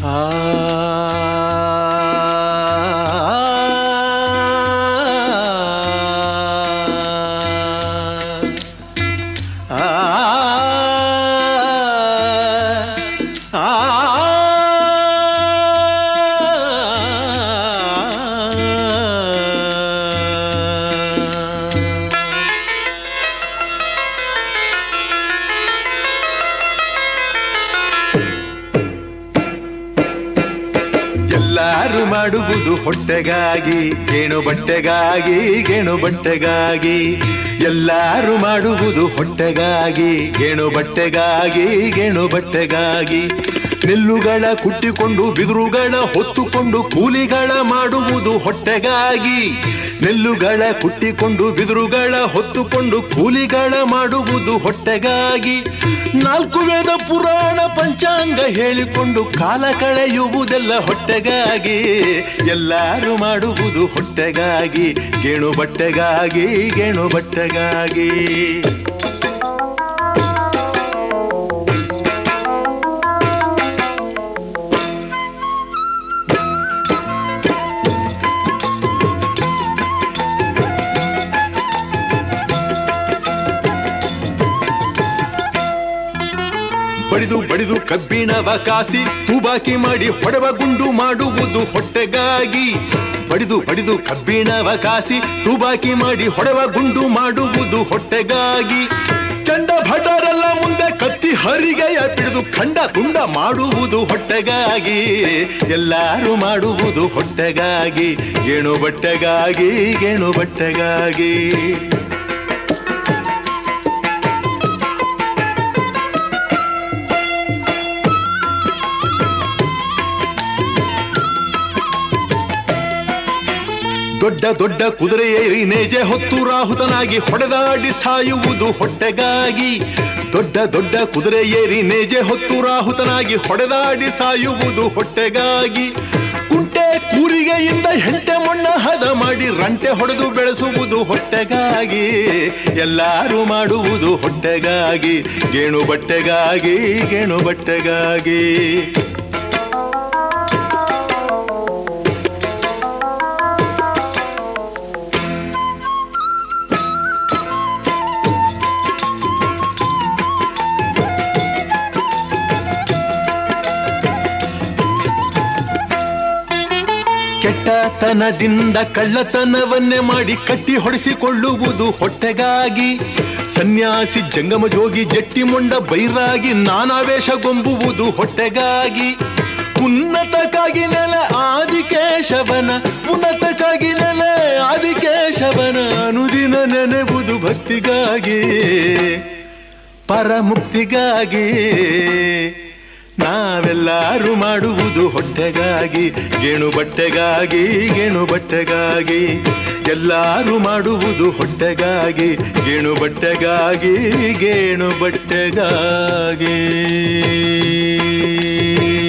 ಎಲ್ಲಾರು ಮಾಡುವುದು ಹೊಟ್ಟೆಗಾಗಿ ಗೇಣು ಬಟ್ಟೆಗಾಗಿ ಗೇಣು ಬಟ್ಟೆಗಾಗಿ ಎಲ್ಲಾರು ಮಾಡುವುದು ಹೊಟ್ಟೆಗಾಗಿ ಗೇಣು ಬಟ್ಟೆಗಾಗಿ ಗೇಣು ಬಟ್ಟೆಗಾಗಿ ನೆಲ್ಲುಗಳ ಕುಟ್ಟಿಕೊಂಡು ಬಿದಿರುಗಳ ಹೊತ್ತುಕೊಂಡು ಕೂಲಿಗಳ ಮಾಡುವುದು ಹೊಟ್ಟೆಗಾಗಿ ನೆಲ್ಲುಗಳ ಕುಟ್ಟಿಕೊಂಡು ಬಿದಿರುಗಳ ಹೊತ್ತುಕೊಂಡು ಕೂಲಿಗಳ ಮಾಡುವುದು ಹೊಟ್ಟೆಗಾಗಿ ನಾಲ್ಕು ವೇದ ಪುರಾಣ ಪಂಚಾಂಗ ಹೇಳಿಕೊಂಡು ಕಾಲ ಕಳೆಯುವುದೆಲ್ಲ ಹೊಟ್ಟೆಗಾಗಿ ಎಲ್ಲಾರು ಮಾಡುವುದು ಹೊಟ್ಟೆಗಾಗಿ ಗೇಣು ಬಟ್ಟೆಗಾಗಿ ಗೇಣು ಬಟ್ಟೆಗಾಗಿ ಬಡಿದು ಬಡಿದು ಕಬ್ಬಿಣವ ಕಾಸಿ ತೂಬಾಕಿ ಮಾಡಿ ಹೊಡೆವ ಗುಂಡು ಮಾಡುವುದು ಹೊಟ್ಟೆಗಾಗಿ ಬಡಿದು ಬಡಿದು ಕಬ್ಬಿಣವ ಕಾಸಿ ತೂಬಾಕಿ ಮಾಡಿ ಹೊಡೆವ ಗುಂಡು ಮಾಡುವುದು ಹೊಟ್ಟೆಗಾಗಿ ಚಂಡ ಭಟರೆಲ್ಲ ಮುಂದೆ ಕತ್ತಿ ಹರಿಗೆಯ ಬಿಡಿದು ಖಂಡ ತುಂಡ ಮಾಡುವುದು ಹೊಟ್ಟೆಗಾಗಿ ಎಲ್ಲಾರು ಮಾಡುವುದು ಹೊಟ್ಟೆಗಾಗಿ ಗೇಣು ಬಟ್ಟೆಗಾಗಿ ಗೇಣು ಬಟ್ಟೆಗಾಗಿ ದೊಡ್ಡ ದೊಡ್ಡ ಕುದುರೆ ಏರಿ ನೇಜೆ ಹೊತ್ತು ರಾಹುತನಾಗಿ ಹೊಡೆದಾಡಿ ಸಾಯುವುದು ಹೊಟ್ಟೆಗಾಗಿ ದೊಡ್ಡ ದೊಡ್ಡ ಕುದುರೆ ಏರಿ ನೇಜೆ ಹೊತ್ತು ರಾಹುತನಾಗಿ ಹೊಡೆದಾಡಿ ಸಾಯುವುದು ಹೊಟ್ಟೆಗಾಗಿ ಕುಂಟೆ ಕೂರಿಗೆಯಿಂದ ಹೆಂಟೆ ಮಣ್ಣ ಹದ ಮಾಡಿ ರಂಟೆ ಹೊಡೆದು ಬೆಳೆಸುವುದು ಹೊಟ್ಟೆಗಾಗಿ ಎಲ್ಲಾರು ಮಾಡುವುದು ಹೊಟ್ಟೆಗಾಗಿ ಗೇಣು ಬಟ್ಟೆಗಾಗಿ ಗೇಣು ಬಟ್ಟೆಗಾಗಿ ಕೆಟ್ಟತನದಿಂದ ಕಳ್ಳತನವನ್ನೇ ಮಾಡಿ ಕಟ್ಟಿ ಹೊಡೆಸಿಕೊಳ್ಳುವುದು ಹೊಟ್ಟೆಗಾಗಿ ಸನ್ಯಾಸಿ ಜಂಗಮ ಜೋಗಿ ಜಟ್ಟಿ ಮೊಂಡ ಬೈರಾಗಿ ನಾನಾವೇಶಗೊಂಬುವುದು ಹೊಟ್ಟೆಗಾಗಿ ಉನ್ನತಕ್ಕಾಗಿ ನೆಲ ಆದಿಕೇಶವನ ಉನ್ನತಕ್ಕಾಗಿ ನೆಲ ಆದಿಕೇಶವನ ಅನುದಿನ ನೆನೆಬುದು ಭಕ್ತಿಗಾಗಿ ಪರಮುಕ್ತಿಗಾಗಿ ನಾವೆಲ್ಲರೂ ಮಾಡುವುದು ಹೊಟ್ಟೆಗಾಗಿ ಗೇಣು ಬಟ್ಟೆಗಾಗಿ ಗೇಣು ಬಟ್ಟೆಗಾಗಿ ಎಲ್ಲರೂ ಮಾಡುವುದು ಹೊಟ್ಟೆಗಾಗಿ ಗೇಣು ಬಟ್ಟೆಗಾಗಿ ಗೇಣು ಬಟ್ಟೆಗಾಗಿ